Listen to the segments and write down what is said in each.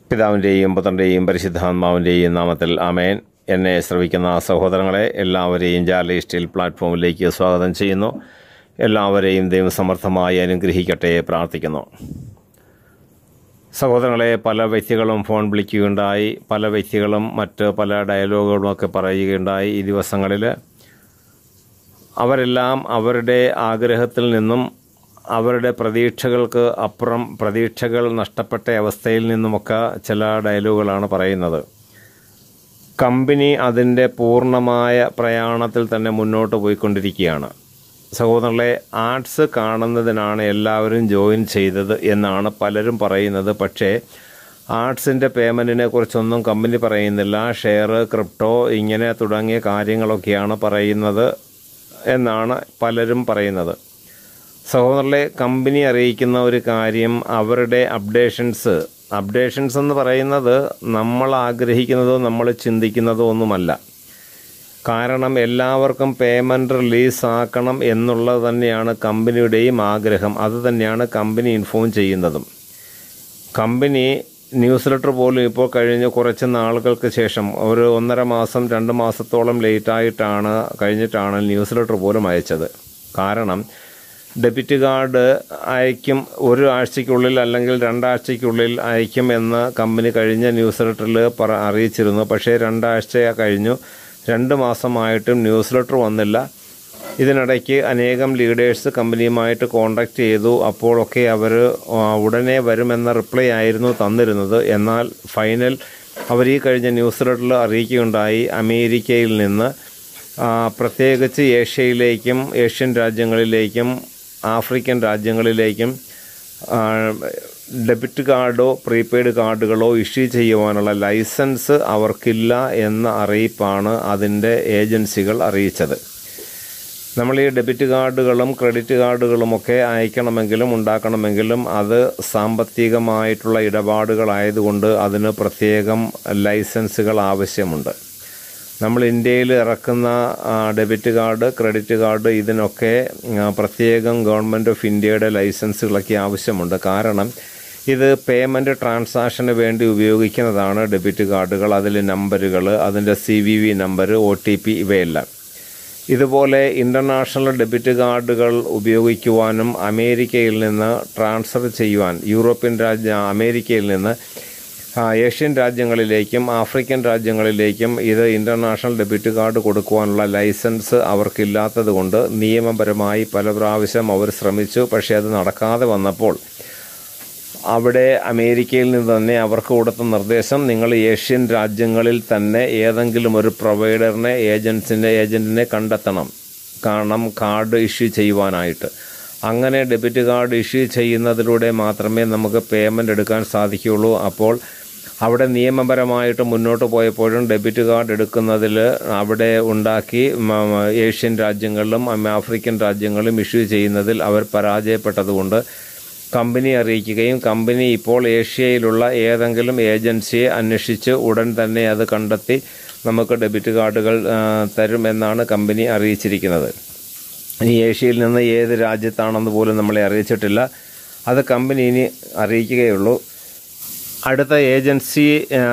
പിതാവിൻ്റെയും പുത്രൻ്റെയും പരിശുദ്ധാത്മാവിൻ്റെയും നാമത്തിൽ ആമേൻ എന്നെ ശ്രവിക്കുന്ന സഹോദരങ്ങളെ എല്ലാവരെയും ജാലി സ്റ്റീൽ പ്ലാറ്റ്ഫോമിലേക്ക് സ്വാഗതം ചെയ്യുന്നു എല്ലാവരെയും ദൈവം സമർത്ഥമായി അനുഗ്രഹിക്കട്ടെ പ്രാർത്ഥിക്കുന്നു സഹോദരങ്ങളെ പല വ്യക്തികളും ഫോൺ വിളിക്കുകയുണ്ടായി പല വ്യക്തികളും മറ്റ് പല ഡയലോഗുകളുമൊക്കെ പറയുകയുണ്ടായി ഈ ദിവസങ്ങളിൽ അവരെല്ലാം അവരുടെ ആഗ്രഹത്തിൽ നിന്നും അവരുടെ പ്രതീക്ഷകൾക്ക് അപ്പുറം പ്രതീക്ഷകൾ നഷ്ടപ്പെട്ട അവസ്ഥയിൽ നിന്നുമൊക്കെ ചില ഡയലോഗുകളാണ് പറയുന്നത് കമ്പനി അതിൻ്റെ പൂർണ്ണമായ പ്രയാണത്തിൽ തന്നെ മുന്നോട്ട് പോയിക്കൊണ്ടിരിക്കുകയാണ് സഹോദരങ്ങളെ ആർട്സ് കാണുന്നതിനാണ് എല്ലാവരും ജോയിൻ ചെയ്തത് എന്നാണ് പലരും പറയുന്നത് പക്ഷേ ആർട്സിൻ്റെ പേയ്മെൻറ്റിനെ കുറിച്ചൊന്നും കമ്പനി പറയുന്നില്ല ഷെയർ ക്രിപ്റ്റോ ഇങ്ങനെ തുടങ്ങിയ കാര്യങ്ങളൊക്കെയാണ് പറയുന്നത് എന്നാണ് പലരും പറയുന്നത് സഹോദരങ്ങളെ കമ്പനി അറിയിക്കുന്ന ഒരു കാര്യം അവരുടെ അപ്ഡേഷൻസ് അപ്ഡേഷൻസ് എന്ന് പറയുന്നത് നമ്മൾ ആഗ്രഹിക്കുന്നതോ നമ്മൾ ചിന്തിക്കുന്നതോ ഒന്നുമല്ല കാരണം എല്ലാവർക്കും പേയ്മെൻറ്റ് റിലീസ് ആക്കണം എന്നുള്ളത് തന്നെയാണ് കമ്പനിയുടെയും ആഗ്രഹം അത് തന്നെയാണ് കമ്പനി ഇൻഫോം ചെയ്യുന്നതും കമ്പനി ന്യൂസ് ലെറ്റർ പോലും ഇപ്പോൾ കഴിഞ്ഞ കുറച്ച് നാളുകൾക്ക് ശേഷം ഒരു ഒന്നര മാസം രണ്ട് മാസത്തോളം ലേറ്റായിട്ടാണ് കഴിഞ്ഞിട്ടാണ് ന്യൂസ് ലെറ്റർ പോലും അയച്ചത് കാരണം ഡെബിറ്റ് കാർഡ് അയക്കും ഒരു ആഴ്ചയ്ക്കുള്ളിൽ അല്ലെങ്കിൽ രണ്ടാഴ്ചയ്ക്കുള്ളിൽ അയക്കും എന്ന് കമ്പനി കഴിഞ്ഞ ന്യൂസ് ലെറ്ററിൽ പറ അറിയിച്ചിരുന്നു പക്ഷേ രണ്ടാഴ്ച കഴിഞ്ഞു രണ്ട് മാസമായിട്ടും ന്യൂസ് ലെറ്റർ വന്നില്ല ഇതിനിടയ്ക്ക് അനേകം ലീഡേഴ്സ് കമ്പനിയുമായിട്ട് കോണ്ടാക്ട് ചെയ്തു അപ്പോഴൊക്കെ അവർ ഉടനെ വരുമെന്ന റിപ്ലൈ ആയിരുന്നു തന്നിരുന്നത് എന്നാൽ ഫൈനൽ അവർ ഈ കഴിഞ്ഞ ന്യൂസ് ലെറ്ററിൽ അറിയിക്കുകയുണ്ടായി അമേരിക്കയിൽ നിന്ന് പ്രത്യേകിച്ച് ഏഷ്യയിലേക്കും ഏഷ്യൻ രാജ്യങ്ങളിലേക്കും ആഫ്രിക്കൻ രാജ്യങ്ങളിലേക്കും ഡെബിറ്റ് കാർഡോ പ്രീപെയ്ഡ് കാർഡുകളോ ഇഷ്യൂ ചെയ്യുവാനുള്ള ലൈസൻസ് അവർക്കില്ല എന്ന അറിയിപ്പാണ് അതിൻ്റെ ഏജൻസികൾ അറിയിച്ചത് നമ്മൾ ഈ ഡെബിറ്റ് കാർഡുകളും ക്രെഡിറ്റ് കാർഡുകളുമൊക്കെ അയക്കണമെങ്കിലും ഉണ്ടാക്കണമെങ്കിലും അത് സാമ്പത്തികമായിട്ടുള്ള ഇടപാടുകളായതുകൊണ്ട് അതിന് പ്രത്യേകം ലൈസൻസുകൾ ആവശ്യമുണ്ട് നമ്മൾ ഇന്ത്യയിൽ ഇറക്കുന്ന ഡെബിറ്റ് കാർഡ് ക്രെഡിറ്റ് കാർഡ് ഇതിനൊക്കെ പ്രത്യേകം ഗവൺമെൻറ് ഓഫ് ഇന്ത്യയുടെ ലൈസൻസുകളൊക്കെ ആവശ്യമുണ്ട് കാരണം ഇത് പേയ്മെൻറ്റ് ട്രാൻസാക്ഷന് വേണ്ടി ഉപയോഗിക്കുന്നതാണ് ഡെബിറ്റ് കാർഡുകൾ അതിൽ നമ്പറുകൾ അതിൻ്റെ C V V number O T P ഇവയെല്ലാം ഇതുപോലെ ഇൻ്റർനാഷണൽ ഡെബിറ്റ് കാർഡുകൾ ഉപയോഗിക്കുവാനും അമേരിക്കയിൽ നിന്ന് ട്രാൻസ്ഫർ ചെയ്യുവാൻ യൂറോപ്യൻ രാജ്യ അമേരിക്കയിൽ നിന്ന് ഏഷ്യൻ രാജ്യങ്ങളിലേക്കും ആഫ്രിക്കൻ രാജ്യങ്ങളിലേക്കും ഇത് ഇൻ്റർനാഷണൽ ഡെബിറ്റ് കാർഡ് കൊടുക്കുവാനുള്ള ലൈസൻസ് അവർക്കില്ലാത്തത് കൊണ്ട് നിയമപരമായി പല പ്രാവശ്യം അവർ ശ്രമിച്ചു പക്ഷേ അത് നടക്കാതെ വന്നപ്പോൾ അവിടെ അമേരിക്കയിൽ നിന്ന് തന്നെ അവർക്ക് കൊടുത്ത നിർദ്ദേശം നിങ്ങൾ ഏഷ്യൻ രാജ്യങ്ങളിൽ തന്നെ ഏതെങ്കിലും ഒരു പ്രൊവൈഡറിനെ ഏജൻസിൻ്റെ ഏജൻറ്റിനെ കണ്ടെത്തണം കാരണം കാർഡ് ഇഷ്യൂ ചെയ്യുവാനായിട്ട് അങ്ങനെ ഡെബിറ്റ് കാർഡ് ഇഷ്യൂ ചെയ്യുന്നതിലൂടെ മാത്രമേ നമുക്ക് പേയ്മെൻ്റ് എടുക്കാൻ സാധിക്കുകയുള്ളൂ അപ്പോൾ അവിടെ നിയമപരമായിട്ട് മുന്നോട്ട് പോയപ്പോഴും ഡെബിറ്റ് കാർഡ് എടുക്കുന്നതിൽ അവിടെ ഉണ്ടാക്കി ഏഷ്യൻ രാജ്യങ്ങളിലും ആഫ്രിക്കൻ രാജ്യങ്ങളിലും ഇഷ്യൂ ചെയ്യുന്നതിൽ അവർ പരാജയപ്പെട്ടതുകൊണ്ട് കമ്പനി അറിയിക്കുകയും കമ്പനി ഇപ്പോൾ ഏഷ്യയിലുള്ള ഏതെങ്കിലും ഏജൻസിയെ അന്വേഷിച്ച് ഉടൻ തന്നെ അത് കണ്ടെത്തി നമുക്ക് ഡെബിറ്റ് കാർഡുകൾ തരുമെന്നാണ് കമ്പനി അറിയിച്ചിരിക്കുന്നത് ഇനി ഏഷ്യയിൽ നിന്ന് ഏത് രാജ്യത്താണെന്ന് പോലും നമ്മളെ അറിയിച്ചിട്ടില്ല അത് കമ്പനി ഇനി അറിയിക്കുകയുള്ളൂ അടുത്ത ഏജൻസി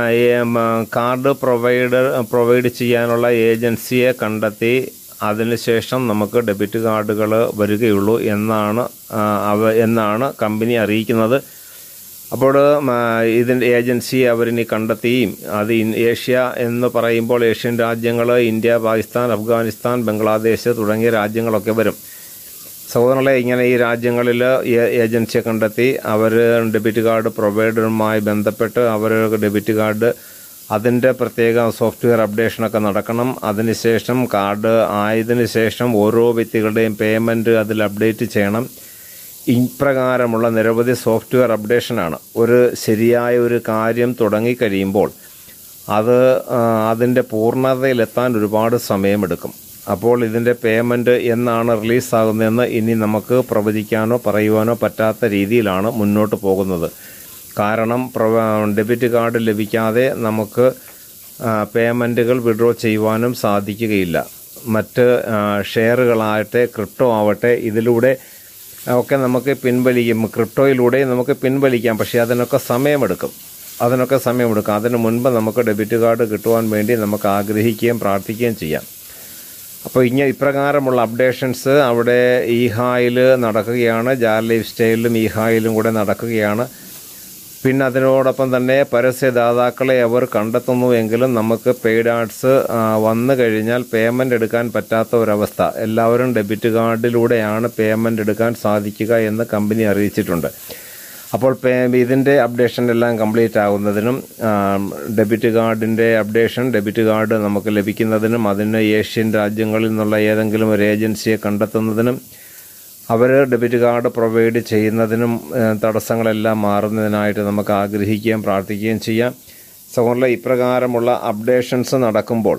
കാർഡ് പ്രൊവൈഡർ പ്രൊവൈഡ് ചെയ്യാനുള്ള ഏജൻസിയെ കണ്ടെത്തി അതിനുശേഷം നമുക്ക് ഡെബിറ്റ് കാർഡുകൾ വരികയുള്ളൂ എന്നാണ് അവ എന്നാണ് കമ്പനി അറിയിക്കുന്നത് അപ്പോൾ ഇതിൻ്റെ ഏജൻസി അവരിനി കണ്ടെത്തിയും അത് ഏഷ്യ എന്ന് പറയുമ്പോൾ ഏഷ്യൻ രാജ്യങ്ങൾ ഇന്ത്യ പാകിസ്ഥാൻ അഫ്ഗാനിസ്ഥാൻ ബംഗ്ലാദേശ് തുടങ്ങിയ രാജ്യങ്ങളൊക്കെ വരും സഹോദരങ്ങളെ ഇങ്ങനെ ഈ രാജ്യങ്ങളിൽ ഏജൻസിയെ കണ്ടെത്തി അവർ ഡെബിറ്റ് കാർഡ് പ്രൊവൈഡറുമായി ബന്ധപ്പെട്ട് അവർ ഡെബിറ്റ് കാർഡ് അതിൻ്റെ പ്രത്യേക സോഫ്റ്റ്വെയർ അപ്ഡേഷനൊക്കെ നടക്കണം അതിനുശേഷം കാർഡ് ആയതിനു ശേഷം ഓരോ വ്യക്തികളുടെയും പേയ്മെൻറ്റ് അതിൽ അപ്ഡേറ്റ് ചെയ്യണം ഇപ്രകാരമുള്ള നിരവധി സോഫ്റ്റ്വെയർ അപ്ഡേഷനാണ് ഒരു ശരിയായ ഒരു കാര്യം തുടങ്ങിക്കഴിയുമ്പോൾ അത് അതിൻ്റെ പൂർണ്ണതയിലെത്താൻ ഒരുപാട് സമയമെടുക്കും അപ്പോൾ ഇതിൻ്റെ പേയ്മെൻറ്റ് എന്നാണ് റിലീസാകുന്നതെന്ന് ഇനി നമുക്ക് പ്രവചിക്കാനോ പറയുവാനോ പറ്റാത്ത രീതിയിലാണ് മുന്നോട്ട് പോകുന്നത് കാരണം ഡെബിറ്റ് കാർഡ് ലഭിക്കാതെ നമുക്ക് പേയ്മെൻറ്റുകൾ വിഡ്രോ ചെയ്യുവാനും സാധിക്കുകയില്ല മറ്റ് ഷെയറുകളാകട്ടെ ക്രിപ്റ്റോ ആവട്ടെ ഇതിലൂടെ ഒക്കെ നമുക്ക് പിൻവലിക്കും ക്രിപ്റ്റോയിലൂടെ നമുക്ക് പിൻവലിക്കാം പക്ഷേ അതിനൊക്കെ സമയമെടുക്കും അതിനൊക്കെ സമയമെടുക്കും അതിന് മുൻപ് നമുക്ക് ഡെബിറ്റ് കാർഡ് കിട്ടുവാൻ വേണ്ടി നമുക്ക് ആഗ്രഹിക്കുകയും പ്രാർത്ഥിക്കുകയും ചെയ്യാം അപ്പോൾ ഇങ്ങനെ ഇപ്രകാരമുള്ള അപ്ഡേഷൻസ് അവിടെ ഈഹായിൽ നടക്കുകയാണ് ജാർ ലൈഫ് സ്റ്റൈലിലും ഈഹായിലും കൂടെ നടക്കുകയാണ് പിന്നെ അതിനോടൊപ്പം തന്നെ പരസ്യദാതാക്കളെ അവർ കണ്ടെത്തുന്നു എങ്കിലും നമുക്ക് പെയ്ഡ് ആർട്സ് വന്നു കഴിഞ്ഞാൽ പേയ്മെൻ്റ് എടുക്കാൻ പറ്റാത്ത ഒരവസ്ഥ എല്ലാവരും ഡെബിറ്റ് കാർഡിലൂടെയാണ് പേയ്മെൻ്റ് എടുക്കാൻ സാധിക്കുക എന്ന് കമ്പനി അറിയിച്ചിട്ടുണ്ട് അപ്പോൾ പേ ഇതിൻ്റെ അപ്ഡേഷൻ എല്ലാം കംപ്ലീറ്റ് ആകുന്നതിനും ഡെബിറ്റ് കാർഡിൻ്റെ അപ്ഡേഷൻ ഡെബിറ്റ് കാർഡ് നമുക്ക് ലഭിക്കുന്നതിനും അതിന് ഏഷ്യൻ രാജ്യങ്ങളിൽ നിന്നുള്ള ഏതെങ്കിലും ഒരു ഏജൻസിയെ കണ്ടെത്തുന്നതിനും അവർ ഡെബിറ്റ് കാർഡ് പ്രൊവൈഡ് ചെയ്യുന്നതിനും ഏഹ്, തടസ്സങ്ങളെല്ലാം മാറുന്നതിനായിട്ട് നമുക്ക് ആഗ്രഹിക്കുകയും പ്രാർത്ഥിക്കുകയും ചെയ്യാം സഹോദര ഇപ്രകാരമുള്ള അപ്ഡേഷൻസ് നടക്കുമ്പോൾ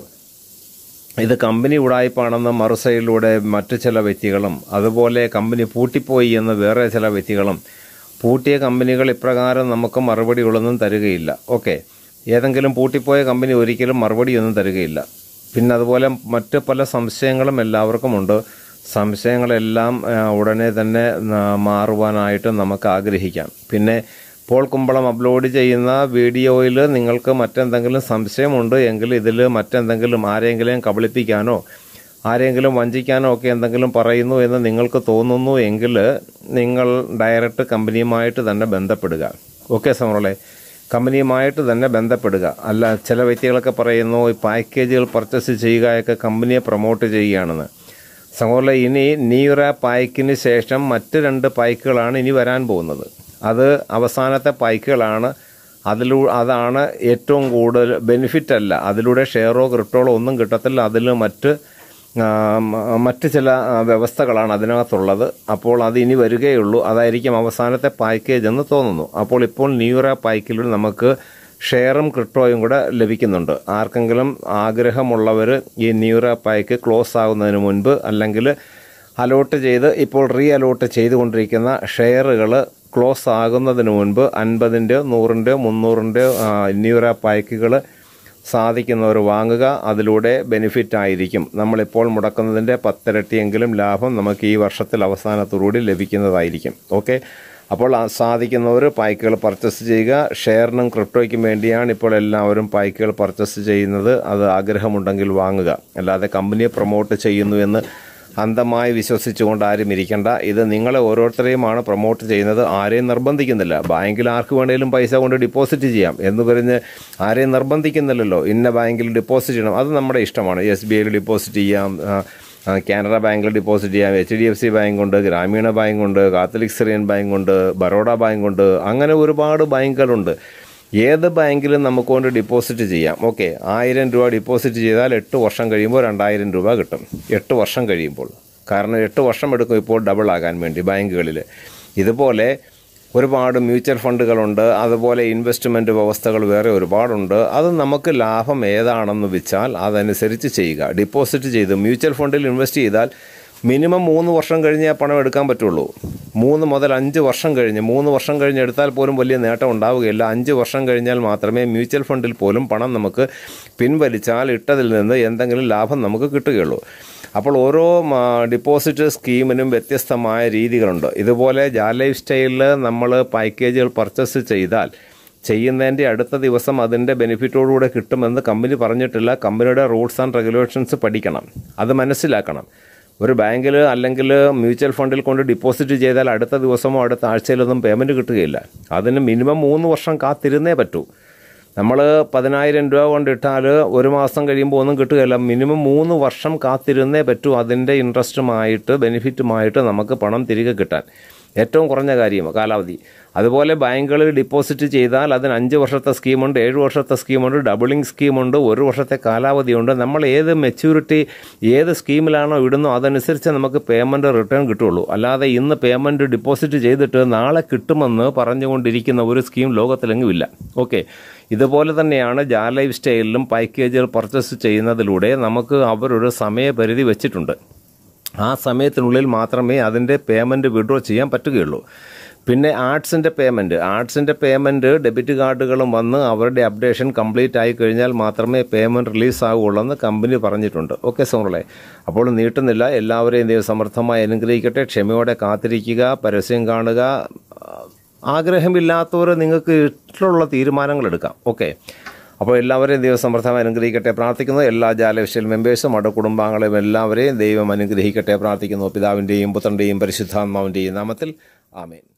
ഇത് കമ്പനി ഉടായ്പാണെന്ന് മറുസൈഡിലൂടെ മറ്റു ചില വ്യക്തികളും അതുപോലെ കമ്പനി പൂട്ടിപ്പോയി എന്ന് വേറെ ചില വ്യക്തികളും പൂട്ടിയ കമ്പനികൾ ഇപ്രകാരം നമുക്ക് മറുപടികളൊന്നും തരികയില്ല ഓക്കെ ഏതെങ്കിലും പൂട്ടിപ്പോയ കമ്പനി ഒരിക്കലും മറുപടിയൊന്നും തരികയില്ല പിന്നെ അതുപോലെ മറ്റ് പല സംശയങ്ങളും എല്ലാവർക്കുമുണ്ട് സംശയങ്ങളെല്ലാം ആ, ഉടനെ തന്നെ ആ, മാറുവാനായിട്ട് നമുക്ക് ആഗ്രഹിക്കാം പിന്നെ പോൾ കുമ്പളം അപ്ലോഡ് ചെയ്യുന്ന വീഡിയോയിൽ നിങ്ങൾക്ക് മറ്റെന്തെങ്കിലും സംശയമുണ്ട് എങ്കിൽ ഇതിൽ മറ്റെന്തെങ്കിലും ആരെങ്കിലും കബളിപ്പിക്കാനോ ആരെങ്കിലും വഞ്ചിക്കാനോ ഒക്കെ എന്തെങ്കിലും പറയുന്നു എന്ന് നിങ്ങൾക്ക് തോന്നുന്നു എങ്കിൽ നിങ്ങൾ ഡയറക്റ്റ് കമ്പനിയുമായിട്ട് തന്നെ ബന്ധപ്പെടുക ഓക്കെ സമറോളെ കമ്പനിയുമായിട്ട് തന്നെ ബന്ധപ്പെടുക അല്ല ചില വ്യക്തികളൊക്കെ പറയുന്നു ഈ പാക്കേജുകൾ പർച്ചേസ് ചെയ്യുകയൊക്കെ കമ്പനിയെ പ്രൊമോട്ട് ചെയ്യുകയാണെന്ന് സഹോദര ഇനി നീറ പായ്ക്കിന് ശേഷം മറ്റ് രണ്ട് പായ്ക്കുകളാണ് ഇനി വരാൻ പോകുന്നത് അത് അവസാനത്തെ പായ്ക്കുകളാണ് അതിലൂ അതാണ് ഏറ്റവും കൂടുതൽ ബെനിഫിറ്റ് അല്ല അതിലൂടെ ഷെയറോ ക്രിപ്റ്റോളോ ഒന്നും കിട്ടത്തില്ല അതിൽ മറ്റ് ആ, മ- മറ്റ് ചില ആ, വ്യവസ്ഥകളാണ് അതിനകത്തുള്ളത് അപ്പോൾ അത് ഇനി വരികയുള്ളൂ അതായിരിക്കും അവസാനത്തെ പാക്കേജ് എന്ന് തോന്നുന്നു അപ്പോൾ ഇപ്പോൾ ന്യൂറ പായ്ക്കിൽ നമുക്ക് ഷെയറും ക്രിപ്റ്റോയും കൂടെ ലഭിക്കുന്നുണ്ട് ആർക്കെങ്കിലും ആഗ്രഹമുള്ളവർ ഈ ന്യൂറ പായ്ക്ക് ക്ലോസ് ആകുന്നതിന് മുൻപ് അല്ലെങ്കിൽ അലോട്ട് ചെയ്ത് ഇപ്പോൾ റീ അലോട്ട് ചെയ്തുകൊണ്ടിരിക്കുന്ന ഷെയറുകൾ ക്ലോസ് ആകുന്നതിന് മുൻപ് അൻപതിൻ്റെയോ നൂറിൻ്റെയോ മുന്നൂറിൻ്റെയോ ന്യൂറ പായ്ക്കുകൾ സാധിക്കുന്നവർ വാങ്ങുക അതിലൂടെ ബെനിഫിറ്റ് ആയിരിക്കും നമ്മളിപ്പോൾ മുടക്കുന്നതിൻ്റെ പത്തിരട്ടിയെങ്കിലും ലാഭം നമുക്ക് ഈ വർഷത്തിൽ അവസാനത്തോടുകൂടി ലഭിക്കുന്നതായിരിക്കും ഓക്കെ അപ്പോൾ ആ സാധിക്കുന്നവർ പായ്ക്കുകൾ പർച്ചേസ് ചെയ്യുക ഷെയറിനും ക്രിപ്റ്റോയ്ക്കും വേണ്ടിയാണ് ഇപ്പോൾ എല്ലാവരും പായ്ക്കുകൾ പർച്ചേസ് ചെയ്യുന്നത് അത് ആഗ്രഹമുണ്ടെങ്കിൽ വാങ്ങുക അല്ലാതെ കമ്പനിയെ പ്രൊമോട്ട് ചെയ്യുന്നു എന്ന് അന്ധമായി വിശ്വസിച്ചുകൊണ്ട് ആരും ഇരിക്കേണ്ട ഇത് നിങ്ങളെ ഓരോരുത്തരെയുമാണ് പ്രൊമോട്ട് ചെയ്യുന്നത് ആരെയും നിർബന്ധിക്കുന്നില്ല ബാങ്കിൽ ആർക്ക് വേണേലും പൈസ കൊണ്ട് ഡിപ്പോസിറ്റ് ചെയ്യാം എന്ന് പറഞ്ഞ് ആരെയും നിർബന്ധിക്കുന്നില്ലല്ലോ ഇന്ന ബാങ്കിൽ ഡിപ്പോസിറ്റ് ചെയ്യണം അത് നമ്മുടെ ഇഷ്ടമാണ് എസ് ബി ഐയിൽ ഡിപ്പോസിറ്റ് ചെയ്യാം ആ, ആ, കാനറ ബാങ്കിൽ ഡിപ്പോസിറ്റ് ചെയ്യാം H D F C bank ഉണ്ട് ഗ്രാമീണ ബാങ്ക് ഉണ്ട് കാത്തലിക് സിറിയൻ ബാങ്ക് ഉണ്ട് ബറോഡ ബാങ്ക് ഉണ്ട് അങ്ങനെ ഒരുപാട് ബാങ്കുകളുണ്ട് ഏത് ബാങ്കിലും നമുക്ക് കൊണ്ട് ഡിപ്പോസിറ്റ് ചെയ്യാം ഓക്കെ ആയിരം രൂപ ഡിപ്പോസിറ്റ് ചെയ്താൽ എട്ട് വർഷം കഴിയുമ്പോൾ രണ്ടായിരം രൂപ കിട്ടും എട്ട് വർഷം കഴിയുമ്പോൾ കാരണം എട്ട് വർഷം എടുക്കും ഇപ്പോൾ ഡബിൾ ആകാൻ വേണ്ടി ബാങ്കുകളിൽ ഇതുപോലെ ഒരുപാട് മ്യൂച്വൽ ഫണ്ടുകളുണ്ട് അതുപോലെ ഇൻവെസ്റ്റ്മെൻറ്റ് വ്യവസ്ഥകൾ വേറെ ഒരുപാടുണ്ട് അത് നമുക്ക് ലാഭം ഏതാണെന്ന് വെച്ചാൽ അതനുസരിച്ച് ചെയ്യുക ഡിപ്പോസിറ്റ് ചെയ്ത് മ്യൂച്വൽ ഫണ്ടിൽ ഇൻവെസ്റ്റ് ചെയ്താൽ മിനിമം മൂന്ന് വർഷം കഴിഞ്ഞേ ആ പണം എടുക്കാൻ പറ്റുള്ളൂ മൂന്ന് മുതൽ അഞ്ച് വർഷം കഴിഞ്ഞ് മൂന്ന് വർഷം കഴിഞ്ഞ് എടുത്താൽ പോലും വലിയ നേട്ടം ഉണ്ടാവുകയില്ല അഞ്ച് വർഷം കഴിഞ്ഞാൽ മാത്രമേ മ്യൂച്വൽ ഫണ്ടിൽ പോലും പണം നമുക്ക് പിൻവലിച്ചാൽ ഇട്ടതിൽ നിന്ന് എന്തെങ്കിലും ലാഭം നമുക്ക് കിട്ടുകയുള്ളൂ അപ്പോൾ ഓരോ ആ, ഡിപ്പോസിറ്റ് സ്കീമിനും വ്യത്യസ്തമായ രീതികളുണ്ട് ഇതുപോലെ ജാ ലൈഫ് സ്റ്റൈലിൽ നമ്മൾ പാക്കേജുകൾ പർച്ചേസ് ചെയ്താൽ ചെയ്യുന്നതിൻ്റെ അടുത്ത ദിവസം അതിൻ്റെ ബെനിഫിറ്റോടുകൂടെ കിട്ടുമെന്ന് കമ്പനി പറഞ്ഞിട്ടില്ല കമ്പനിയുടെ റൂൾസ് ആൻഡ് റെഗുലേഷൻസ് പഠിക്കണം അത് മനസ്സിലാക്കണം ഒരു ബാങ്കിൽ അല്ലെങ്കിൽ മ്യൂച്വൽ ഫണ്ടിൽ കൊണ്ട് ഡിപ്പോസിറ്റ് ചെയ്താൽ അടുത്ത ദിവസമോ അടുത്ത ആഴ്ചയിലൊന്നും പേയ്മെൻറ്റ് കിട്ടുകയില്ല അതിന് മിനിമം മൂന്ന് വർഷം കാത്തിരുന്നേ പറ്റൂ നമ്മൾ പതിനായിരം രൂപ കൊണ്ടിട്ടാൽ ഒരു മാസം കഴിയുമ്പോൾ ഒന്നും കിട്ടുകയില്ല മിനിമം മൂന്ന് വർഷം കാത്തിരുന്നേ പറ്റൂ അതിൻ്റെ ഇൻട്രസ്റ്റുമായിട്ട് ബെനിഫിറ്റുമായിട്ട് നമുക്ക് പണം തിരികെ കിട്ടാൻ ഏറ്റവും കുറഞ്ഞ കാര്യം കാലാവധി അതുപോലെ ബാങ്കുകളിൽ ഡിപ്പോസിറ്റ് ചെയ്താൽ അതിന് അഞ്ച് വർഷത്തെ സ്കീമുണ്ട് ഏഴ് വർഷത്തെ സ്കീമുണ്ട് ഡബിളിംഗ് സ്കീമുണ്ട് ഒരു വർഷത്തെ കാലാവധിയുണ്ട് നമ്മൾ ഏത് മെച്യൂരിറ്റി ഏത് സ്കീമിലാണോ ഇടുന്നോ അതനുസരിച്ച് നമുക്ക് പേയ്മെൻറ്റ് റിട്ടേൺ കിട്ടുള്ളൂ അല്ലാതെ ഇന്ന് പേയ്മെൻറ്റ് ഡിപ്പോസിറ്റ് ചെയ്തിട്ട് നാളെ കിട്ടുമെന്ന് പറഞ്ഞുകൊണ്ടിരിക്കുന്ന ഒരു സ്കീം ലോകത്തിലെങ്ങും ഇല്ല ഓക്കെ ഇതുപോലെ തന്നെയാണ് ജാ ലൈഫ് സ്റ്റൈലിലും പാക്കേജുകൾ പർച്ചേസ് ചെയ്യുന്നതിലൂടെ നമുക്ക് അവരൊരു സമയപരിധി വെച്ചിട്ടുണ്ട് ആ സമയത്തിനുള്ളിൽ മാത്രമേ അതിൻ്റെ പേയ്മെൻറ്റ് വിഡ്രോ ചെയ്യാൻ പറ്റുകയുള്ളൂ പിന്നെ ആർട്സിൻ്റെ പേയ്മെൻറ്റ് ആർട്സിൻ്റെ പേയ്മെൻറ്റ് ഡെബിറ്റ് കാർഡുകളും വന്ന് അവരുടെ അപ്ഡേഷൻ കംപ്ലീറ്റ് ആയി കഴിഞ്ഞാൽ മാത്രമേ പേയ്മെൻറ്റ് റിലീസ് ആകുകയുള്ളൂ എന്ന് കമ്പനി പറഞ്ഞിട്ടുണ്ട് ഓക്കെ സോമളെ അപ്പോൾ നീട്ടുന്നില്ല എല്ലാവരെയും ദൈവം സമർത്ഥമായി അനുഗ്രഹിക്കട്ടെ ക്ഷമയോടെ കാത്തിരിക്കുക പരസ്യം കാണുക ആഗ്രഹമില്ലാത്തവർ നിങ്ങൾക്ക് ഇഷ്ടമുള്ള തീരുമാനങ്ങൾ എടുക്കാം ഓക്കെ അപ്പോൾ എല്ലാവരെയും ദൈവം സമൃദ്ധമായി അനുഗ്രഹിക്കട്ടെ പ്രാർത്ഥിക്കുന്നു എല്ലാ ജാലവിഷൽ മെമ്പേഴ്സും അവിടെ കുടുംബാംഗങ്ങളെയും എല്ലാവരെയും ദൈവം അനുഗ്രഹിക്കട്ടെ പ്രാർത്ഥിക്കുന്നു പിതാവിൻ്റെയും പുത്രൻ്റെയും പരിശുദ്ധാത്മാവിൻ്റെയും നാമത്തിൽ ആമേൻ